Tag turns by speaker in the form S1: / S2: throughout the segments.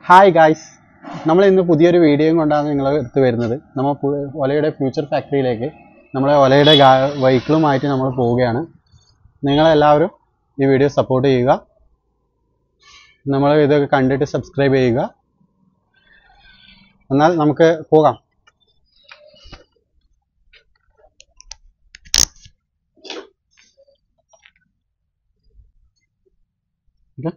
S1: Hi guys നമ്മൾ ഇന്ന് പുതിയൊരു വീഡിയോയും കൊണ്ടാണ് നിങ്ങളെ അടുത്ത് വരുന്നത് നമ്മൾ പു- ഒലയുടെ ഫ്യൂച്ചർ ഫാക്ടറിയിലേക്ക് നമ്മളെ ഒലയുടെ വെഹിക്കിളുമായിട്ട് നമ്മൾ പോവുകയാണ് നിങ്ങളെല്ലാവരും ഈ വീഡിയോ സപ്പോർട്ട് ചെയ്യുക നമ്മൾ ഇതൊക്കെ കണ്ടിട്ട് സബ്സ്ക്രൈബ് ചെയ്യുക എന്നാൽ നമുക്ക് പോകാം Okay.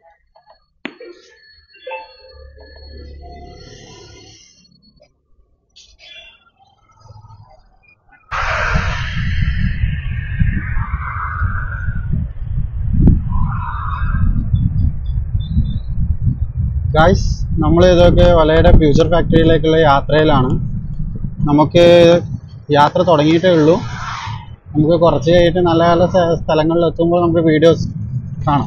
S1: ഗായ്സ് നമ്മൾ ഇതൊക്കെ വലയുടെ ഫ്യൂച്ചർ ഫാക്ടറിയിലേക്കുള്ള യാത്രയിലാണ് നമുക്ക് യാത്ര തുടങ്ങിയിട്ടേ ഉള്ളൂ നമുക്ക് കുറച്ച് കഴിഞ്ഞിട്ട് നല്ല നല്ല സ്ഥ- സ്ഥലങ്ങളിൽ എത്തുമ്പോൾ നമുക്ക് വീഡിയോസ് കാണാം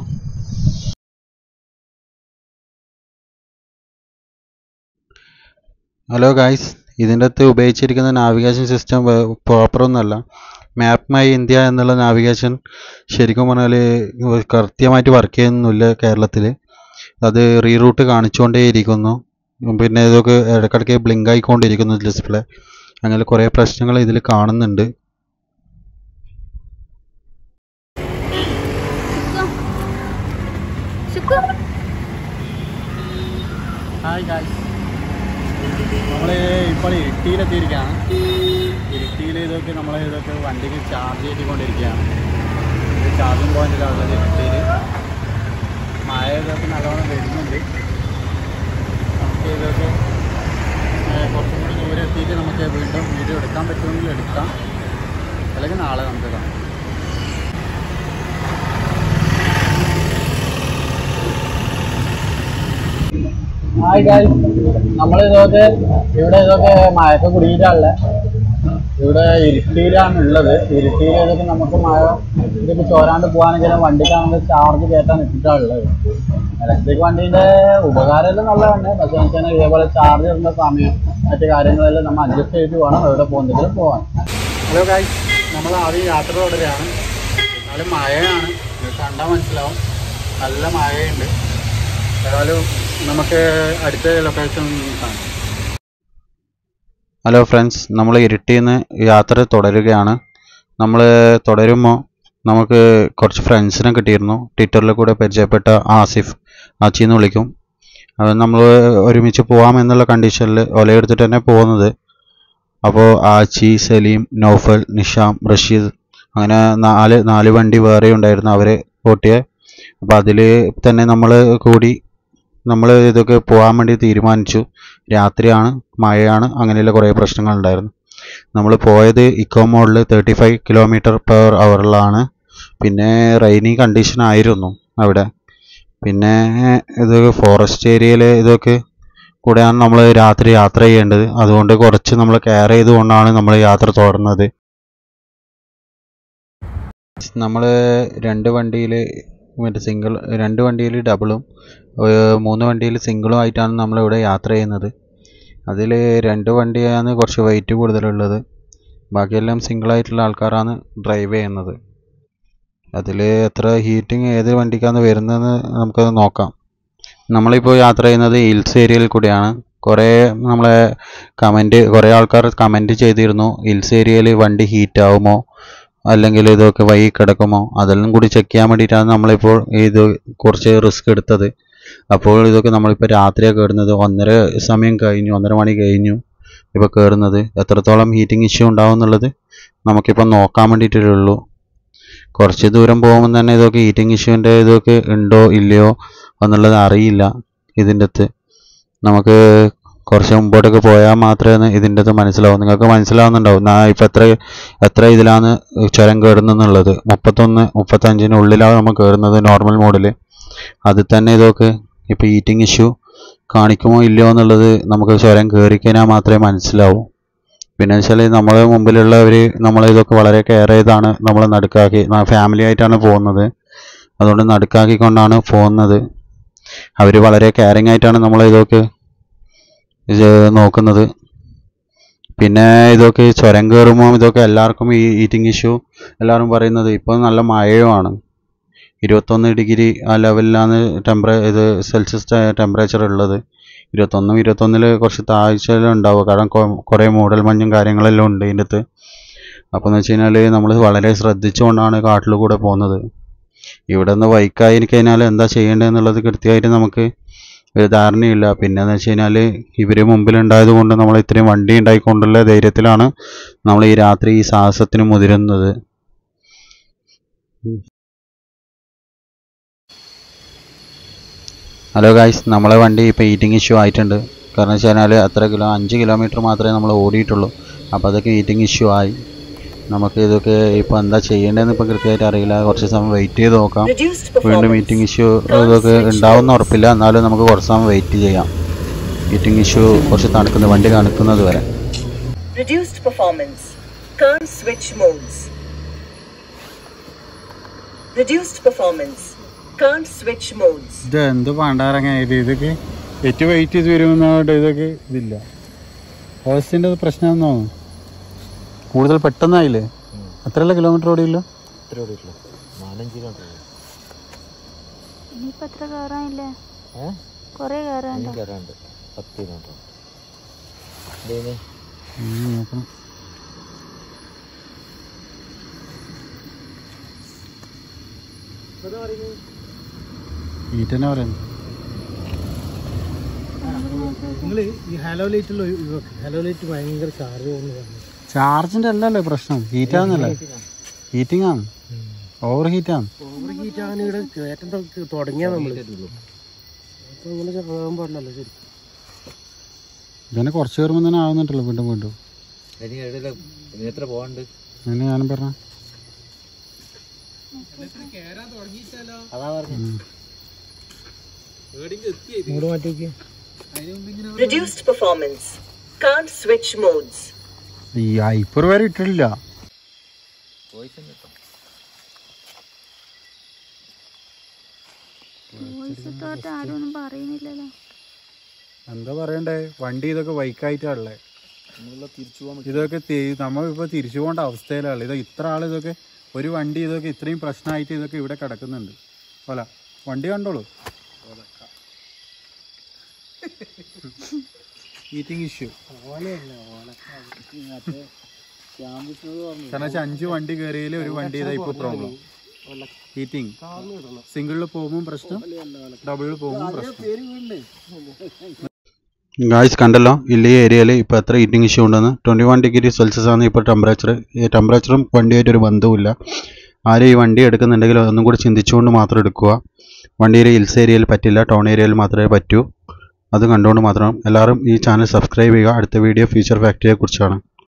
S1: ഹലോ ഗായ്സ് ഇതിൻ്റെ അകത്ത് ഉപയോഗിച്ചിരിക്കുന്ന നാവിഗേഷൻ സിസ്റ്റം പ്രോപ്പർ ഒന്നുമല്ല മാപ്പ് മൈ ഇന്ത്യ എന്നുള്ള നാവിഗേഷൻ ശരിക്കും പറഞ്ഞാൽ കൃത്യമായിട്ട് വർക്ക് ചെയ്യുന്നില്ല കേരളത്തിൽ അത് റീറൂട്ട് കാണിച്ചുകൊണ്ടേയിരിക്കുന്നു പിന്നെ ഇതൊക്കെ ഇടയ്ക്കിടയ്ക്ക് ബ്ലിങ്ക് ആയിക്കൊണ്ടിരിക്കുന്നു ഡിസ്പ്ലേ അങ്ങനെ കുറേ പ്രശ്നങ്ങൾ ഇതിൽ കാണുന്നുണ്ട്
S2: ശുക്ർ
S1: ഹായ് ഗായ്സ് നമ്മൾ ഇപ്പോൾ ഇരിട്ടിയിലെത്തിയിരിക്കുകയാണ് ഇരിട്ടിയിൽ ഇതൊക്കെ നമ്മൾ ഇതൊക്കെ വണ്ടിക്ക് ചാർജ് ചെയ്തുകൊണ്ടിരിക്കുകയാണ് ഇത് ചാർജിങ് പോയിന്റിലുള്ളത് ഇരിട്ടിയിൽ മഴ ഇതൊക്കെ നല്ലോണം വരുന്നുണ്ട് നമുക്ക് ഇതൊക്കെ ഏഹ്, കുറച്ചും കൂടി ദൂരെ എത്തിയിട്ട് നമുക്ക് വീണ്ടും വീഡിയോ എടുക്കാൻ പറ്റുമെങ്കിൽ എടുക്കാം അല്ലെങ്കിൽ നാളെ നമുക്ക് കാണാം ഹായ് ഗായ്സ് നമ്മൾ ഇതൊക്കെ ഇവിടെ ഇതൊക്കെ മഴയൊക്കെ കുടിയിട്ടാണല്ലേ ഇവിടെ ഇരുട്ടിയിലാണ് ഉള്ളത് ഇരുട്ടിയിൽ ഇതൊക്കെ നമുക്ക് മഴ ഇതൊക്കെ ചോരാണ്ട് പോകാനെങ്കിലും വണ്ടിക്കാണെങ്കിൽ ചാർജ് കയറ്റാൻ ഇട്ടിട്ടാണ് ഉള്ളത് ഇലക്ട്രിക് വണ്ടീൻ്റെ ഉപകാരമെല്ലാം നല്ലതാണ് പക്ഷേ വെച്ചാൽ ഇതേപോലെ ചാർജ് ഇടുന്ന സമയം മറ്റു കാര്യങ്ങളെല്ലാം നമ്മൾ അഡ്ജസ്റ്റ് ചെയ്തിട്ട് വേണം എവിടെ പോകുന്നെങ്കിലും പോകാൻ ഹലോ ഗായ്സ് നമ്മൾ ആദ്യം യാത്ര തുടരുകയാണ് എന്നാലും മഴയാണ് ഇത് കണ്ടാൽ മനസ്സിലാവും നല്ല മഴയുണ്ട് ഏതായാലും നമുക്ക് അടുത്ത ലൊക്കേഷൻ കാണാം ഹലോ ഫ്രണ്ട്സ് നമ്മൾ ഇരുട്ടിയിൽ നിന്ന് യാത്ര തുടരുകയാണ് നമ്മൾ തുടരുമ്പോൾ നമുക്ക് കുറച്ച് ഫ്രണ്ട്സിനെ കിട്ടിയിരുന്നു ട്വിറ്ററിൽ കൂടെ പരിചയപ്പെട്ട ആസിഫ് ആച്ചിന്ന് വിളിക്കും അത് നമ്മൾ ഒരുമിച്ച് പോകാം എന്നുള്ള കണ്ടീഷനിൽ ഒലയെടുത്തിട്ട് തന്നെ പോകുന്നത് അപ്പോൾ ആച്ചി സലീം നൗഫൽ നിഷാം റഷീദ് അങ്ങനെ നാല് നാല് വണ്ടി വേറെ ഉണ്ടായിരുന്നു അവർ ഓട്ടിയ അപ്പോൾ അതിൽ തന്നെ നമ്മൾ കൂടി നമ്മൾ ഇതൊക്കെ പോകാൻ വേണ്ടി തീരുമാനിച്ചു രാത്രിയാണ് മഴയാണ് അങ്ങനെയുള്ള കുറേ പ്രശ്നങ്ങളുണ്ടായിരുന്നു നമ്മൾ പോയത് ഇക്കോ മോഡിൽ തേർട്ടി ഫൈവ് കിലോമീറ്റർ പെർ അവറിലാണ് പിന്നെ റെയിനി കണ്ടീഷൻ ആയിരുന്നു അവിടെ പിന്നെ ഇത് ഫോറസ്റ്റ് ഏരിയയിൽ ഇതൊക്കെ കൂടെയാണ് നമ്മൾ രാത്രി യാത്ര ചെയ്യേണ്ടത് അതുകൊണ്ട് കുറച്ച് നമ്മൾ കെയർ ചെയ്തുകൊണ്ടാണ് നമ്മൾ യാത്ര തുടർന്നത് നമ്മൾ രണ്ട് വണ്ടിയിൽ മറ്റേ സിംഗിൾ രണ്ട് വണ്ടിയിൽ ഡബിളും മൂന്ന് വണ്ടിയിൽ സിംഗിളും ആയിട്ടാണ് നമ്മളിവിടെ യാത്ര ചെയ്യുന്നത് അതിൽ രണ്ട് വണ്ടിയാണ് കുറച്ച് വെയിറ്റ് കൂടുതലുള്ളത് ബാക്കിയെല്ലാം സിംഗിൾ ആയിട്ടുള്ള ആൾക്കാരാണ് ഡ്രൈവ് ചെയ്യുന്നത് അതിൽ എത്ര ഹീറ്റിംഗ് ഏത് വണ്ടിക്കാണ് വരുന്നതെന്ന് നമുക്കത് നോക്കാം നമ്മളിപ്പോൾ യാത്ര ചെയ്യുന്നത് ഹിൽസ് ഏരിയയിൽ കൂടിയാണ് കുറേ നമ്മളെ കമൻറ്റ് കുറേ ആൾക്കാർ കമൻറ്റ് ചെയ്തിരുന്നു ഹിൽസ് ഏരിയയിൽ വണ്ടി ഹീറ്റ് ആവുമോ അല്ലെങ്കിൽ ഇതൊക്കെ വൈകി കിടക്കുമോ അതെല്ലാം കൂടി ചെക്ക് ചെയ്യാൻ വേണ്ടിയിട്ടാണ് നമ്മളിപ്പോൾ ഇത് കുറച്ച് റിസ്ക് എടുത്തത് അപ്പോൾ ഇതൊക്കെ നമ്മളിപ്പോൾ രാത്രിയാണ് കയറുന്നത് ഒന്നര സമയം കഴിഞ്ഞു ഒന്നര മണി കഴിഞ്ഞു ഇപ്പോൾ കയറുന്നത് എത്രത്തോളം ഹീറ്റിംഗ് ഇഷ്യൂ ഉണ്ടാവും എന്നുള്ളത് നമുക്കിപ്പോൾ നോക്കാൻ വേണ്ടിയിട്ടേ ഉള്ളൂ കുറച്ച് ദൂരം പോകുമ്പോൾ തന്നെ ഇതൊക്കെ ഹീറ്റിംഗ് ഇഷ്യൂവിൻ്റെ ഇതൊക്കെ ഉണ്ടോ ഇല്ലയോ എന്നുള്ളത് അറിയില്ല ഇതിൻ്റെ അകത്ത് നമുക്ക് കുറച്ച് മുമ്പോട്ടൊക്കെ പോയാൽ മാത്രമേ ഇതിൻ്റെ അകത്ത് മനസ്സിലാവും നിങ്ങൾക്ക് മനസ്സിലാവുന്നുണ്ടാവും ഞാൻ ഇപ്പം എത്ര എത്ര ഇതിലാണ് ചുരം കയറുന്നെന്നുള്ളത് മുപ്പത്തൊന്ന് മുപ്പത്തഞ്ചിനുള്ളിലാണ് നമ്മൾ കയറുന്നത് നോർമൽ മോഡിൽ അതിൽ തന്നെ ഇതൊക്കെ ഇപ്പോൾ ഹീറ്റിംഗ് ഇഷ്യൂ കാണിക്കുമോ ഇല്ലയോ എന്നുള്ളത് നമുക്ക് ചുരം കയറി കഴിഞ്ഞാൽ മാത്രമേ മനസ്സിലാവൂ പിന്നെ വെച്ചാൽ നമ്മളെ മുമ്പിലുള്ളവർ നമ്മളെ ഇതൊക്കെ വളരെ കെയർ ചെയ്താണ് നമ്മൾ നടുക്കാക്കി ഫാമിലി ആയിട്ടാണ് പോകുന്നത് അതുകൊണ്ട് നടുക്കാക്കിക്കൊണ്ടാണ് പോകുന്നത് അവർ വളരെ കെയറിങ് ആയിട്ടാണ് നമ്മളെ ഇതൊക്കെ ഇത് നോക്കുന്നത് പിന്നെ ഇതൊക്കെ ചുരം കയറുമ്പോൾ ഇതൊക്കെ എല്ലാവർക്കും ഈ ഈറ്റിംഗ് ഇഷ്യൂ എല്ലാവരും പറയുന്നത് ഇപ്പോൾ നല്ല മഴയുമാണ് ഇരുപത്തൊന്ന് ഡിഗ്രി ആ ലെവലിലാണ് ടെമ്പറേ ഇത് സെൽഷ്യസ് ടെമ്പറേച്ചർ ഉള്ളത് ഇരുപത്തൊന്നും ഇരുപത്തൊന്നിൽ കുറച്ച് താഴ്ചയെല്ലാം ഉണ്ടാവുക കാരണം കൊ- കുറേ മൂടൽ മഞ്ഞും കാര്യങ്ങളെല്ലാം ഉണ്ട് ഇതിൻ്റെ അകത്ത് അപ്പോൾ എന്ന് വെച്ച് കഴിഞ്ഞാൽ നമ്മൾ വളരെ ശ്രദ്ധിച്ചുകൊണ്ടാണ് കാട്ടിൽ കൂടെ പോകുന്നത് ഇവിടെ നിന്ന് ബൈക്കായി കഴിഞ്ഞാൽ എന്താ ചെയ്യേണ്ടതെന്നുള്ളത് കൃത്യമായിട്ട് നമുക്ക് ഒരു ധാരണയില്ല പിന്നെ എന്ന് വെച്ച് കഴിഞ്ഞാൽ ഇവർ മുമ്പിലുണ്ടായത് കൊണ്ട് നമ്മൾ ഇത്രയും വണ്ടി ഉണ്ടായിക്കൊണ്ടുള്ള ധൈര്യത്തിലാണ് നമ്മൾ ഈ രാത്രി ഈ സാഹസത്തിന് മുതിരുന്നത് ഹലോ ഗായ്സ് നമ്മളെ വണ്ടി ഇപ്പോൾ ഈറ്റിംഗ് ഇഷ്യൂ ആയിട്ടുണ്ട് കാരണം വെച്ച് കഴിഞ്ഞാൽ അത്ര കിലോ അഞ്ച് കിലോമീറ്റർ മാത്രമേ നമ്മൾ ഓടിയിട്ടുള്ളൂ അപ്പോൾ അതൊക്കെ ഈറ്റിംഗ് ഇഷ്യൂ ആയി നമുക്ക് ഇതൊക്കെ ഇപ്പോൾ എന്താ ചെയ്യേണ്ടതെന്ന് ഇപ്പോൾ കൃത്യമായിട്ട് അറിയില്ല കുറച്ച് സമയം വെയിറ്റ് ചെയ്ത് നോക്കാം
S2: Reduced
S1: വീണ്ടും
S2: performance.
S1: മീറ്റിംഗ് ഇഷ്യൂ ഇതൊക്കെ ഉണ്ടാവുമെന്ന് ഉറപ്പില്ല എന്നാലും നമുക്ക് കുറച്ച് സമയം വെയിറ്റ് ചെയ്യാം മീറ്റിംഗ് ഇഷ്യൂ കുറച്ച് തണുക്കുന്ന വണ്ടി തണുക്കുന്നത് വരെ
S2: Reduced performance. Can't switch modes. Reduced performance. Can't switch modes.
S3: ഇത് എന്ത് പണ്ടാരങ്ങ ഇത് ഇതൊക്കെ ഏറ്റവും വെയിറ്റ് ചെയ്ത് വരുമെന്നോട്ട് ഇതൊക്കെ ഇതില്ല ഹോസ്റ്റിൻ്റെ പ്രശ്നമാണെന്ന് തോന്നുന്നു
S1: കൂടുതൽ പെട്ടെന്നായില്ലേ അത്രയല്ല കിലോമീറ്റർ ഓടിയില്ലോ
S4: ഇനിയിപ്പോ എത്ര കയറാനില്ലേ കൊറേ കയറാനുണ്ടോ
S3: ഉം, നോക്കണം ഈറ്റ് തന്നെ പറയുന്നു
S5: നിങ്ങൾ ഈ ഹലോ ലൈറ്റുള്ള ഹലോ ലൈറ്റ് ഭയങ്കര ചാർജ് പോകുന്നു പറഞ്ഞു
S3: ചാർജിന്റെ അല്ലല്ലോ പ്രശ്നം ഹീറ്റ് ആവുന്നല്ലേ ഹീറ്റിംഗ് ആണ് ഓവർ ഹീറ്റ് ആണ്
S5: ഓവർ ഹീറ്റ് ആകാൻ ഇവിടെ കയറ്റം തൊ- തുടങ്ങിയാ നമ്മൾ അപ്പൊ ഇങ്ങനെ ആകാൻ പാടില്ലല്ലോ ശരി
S3: ഇതന്നെ കുറച്ച് കയറുമ്പോൾ തന്നെ ആവുന്നുണ്ടല്ലോ വീണ്ടും വീണ്ടും
S6: എത്ര പോകാണ്ട്
S3: അങ്ങനെ ഞാനും പറഞ്ഞ
S6: അതാ പറഞ്ഞു
S5: മൂട് മാറ്റി നോക്കിയേ
S2: Reduced performance. Can't switch modes.
S3: ഈ ഹൈപ്പർ വരെ ഇട്ടിട്ടില്ല
S4: വോയിസ് തോട്ട് ആരും ഒന്നും പറയുന്നില്ലല്ലോ
S3: എന്താ പറയണ്ടേ വണ്ടി ഇതൊക്കെ ബൈക്കായിട്ടാണല്ലേ ഇതൊക്കെ തി- നമ്മളിപ്പോ തിരിച്ചു പോകേണ്ട അവസ്ഥയിലാണ് ഇത് ഇത്ര ആൾ ഇതൊക്കെ ഒരു വണ്ടി ഇതൊക്കെ ഇത്രയും പ്രശ്നമായിട്ട് ഇതൊക്കെ ഇവിടെ കിടക്കുന്നുണ്ട് അല്ല വണ്ടി കണ്ടോളൂ ഈറ്റിംഗ് ഇഷ്യൂ കാരണം വെച്ചാൽ അഞ്ച് വണ്ടി കയറിയതിൽ ഒരു വണ്ടി ഇതാ ഇപ്പോൾ പ്രോബ്ലം ഹീറ്റിംഗ് സിംഗിളിൽ പോകുമ്പോൾ പ്രശ്നം ഡബിളിൽ പോകുമ്പോൾ പ്രശ്നം
S1: ഗായ്സ് കണ്ടല്ലോ ഇല്ല ഈ ഏരിയയിൽ ഇപ്പോൾ എത്ര ഹീറ്റിംഗ് ഇഷ്യൂ ഉണ്ടെന്ന് ട്വൻറ്റി വൺ ഡിഗ്രി സെൽഷ്യസ് ആണ് ഇപ്പോൾ ടെമ്പറേച്ചർ ഈ ടെമ്പറേച്ചറും വണ്ടിയായിട്ട് ഒരു ബന്ധവുമില്ല ആരും ഈ വണ്ടി എടുക്കുന്നുണ്ടെങ്കിൽ ഒന്നും കൂടി ചിന്തിച്ചുകൊണ്ട് മാത്രം എടുക്കുക വണ്ടിയിൽ ഹിൽസ് ഏരിയയിൽ പറ്റില്ല ടൗൺ ഏരിയയിൽ മാത്രമേ പറ്റൂ അത് കണ്ടുകൊണ്ട് മാത്രം എല്ലാവരും ഈ ചാനൽ സബ്സ്ക്രൈബ് ചെയ്യുക അടുത്ത വീഡിയോ ഫ്യൂച്ചർ ഫാക്ടറിയെ കുറിച്ചാണ്